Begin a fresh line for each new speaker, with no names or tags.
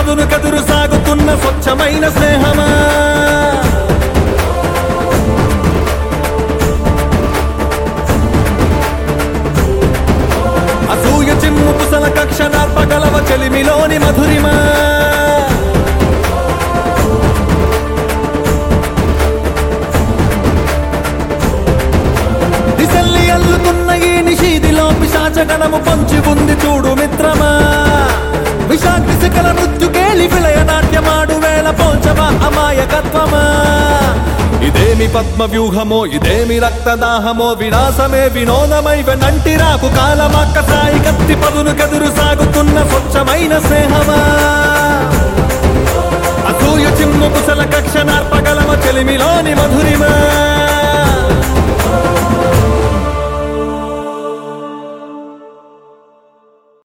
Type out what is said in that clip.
పదును కదురు సాగుతున్న స్వచ్ఛమైన స్నేహమా అసూయ చిమ్ము కుసల కక్ష నార్పగలవ చెలిమిలోని మధురిమా దిశల్ని అల్లుతున్న ఈ నిషీదిలో పిశాచగణము పొంచి ఉంది చూడు మిత్రమా విషాగ్ని శిఖల మృత్యుకేలి విలయ నాట్యమాడు వేళ పోల్చవా అమాయకత్వమా ఇదేమి పద్మ వ్యూహమో ఇదేమి రక్తదాహమో వినాశమే వినోదమై వెనంటి రాకు కాలమక్క సాయి కత్తి పదును కదురు సాగుతున్న స్వచ్ఛమైన స్నేహమా అసూయ చిమ్ము కుశల కక్ష నార్పగలవ చెలిమిలోని మధురిమా